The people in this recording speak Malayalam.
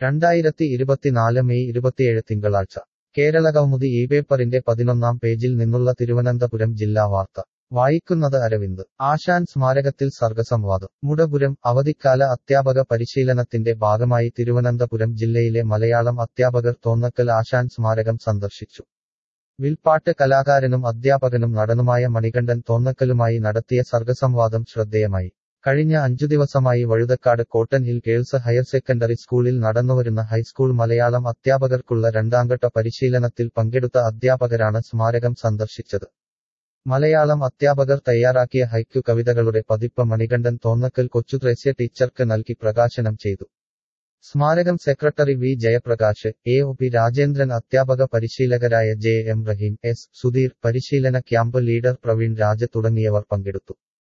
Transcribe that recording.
രണ്ടായിരത്തി ഇരുപത്തിനാല് മെയ് ഇരുപത്തിയേഴ് തിങ്കളാഴ്ച കേരള കൗമുദി ഈ പേപ്പറിന്റെ പതിനൊന്നാം പേജിൽ നിന്നുള്ള തിരുവനന്തപുരം ജില്ലാ വാർത്ത വായിക്കുന്നത് അരവിന്ദ് ആശാൻ സ്മാരകത്തിൽ സർഗസംവാദം മുടപുരം അവധിക്കാല അധ്യാപക പരിശീലനത്തിന്റെ ഭാഗമായി തിരുവനന്തപുരം ജില്ലയിലെ മലയാളം അധ്യാപകർ തോന്നക്കൽ ആശാൻ സ്മാരകം സന്ദർശിച്ചു വിൽപ്പാട്ട് കലാകാരനും അധ്യാപകനും നടനുമായ മണികണ്ഠൻ തോന്നക്കലുമായി നടത്തിയ സർഗസംവാദം ശ്രദ്ധേയമായി കഴിഞ്ഞ അഞ്ചു ദിവസമായി Vazhuthacaud cotton hill girls higher secondary സ്കൂളിൽ നടന്നുവരുന്ന ഹൈസ്കൂൾ മലയാളം അധ്യാപകർക്കുള്ള രണ്ടാംഘട്ട പരിശീലനത്തിൽ പങ്കെടുത്ത അധ്യാപകരാണ് സ്മാരകം സന്ദർശിച്ചത് മലയാളം അധ്യാപകർ തയ്യാറാക്കിയ ഹൈക്കു കവിതകളുടെ പതിപ്പ് മണികണ്ഠൻ തോന്നക്കൽ കൊച്ചുത്രേസ്യ ടീച്ചർക്ക് നൽകി പ്രകാശനം ചെയ്തു സ്മാരകം secretary V Jayaprakash A O P Rajendran അധ്യാപക പരിശീലകരായ J M Raheem S Sudheer പരിശീലന ക്യാമ്പ് ലീഡർ പ്രവീൺ രാജ തുടങ്ങിയവർ പങ്കെടുത്തു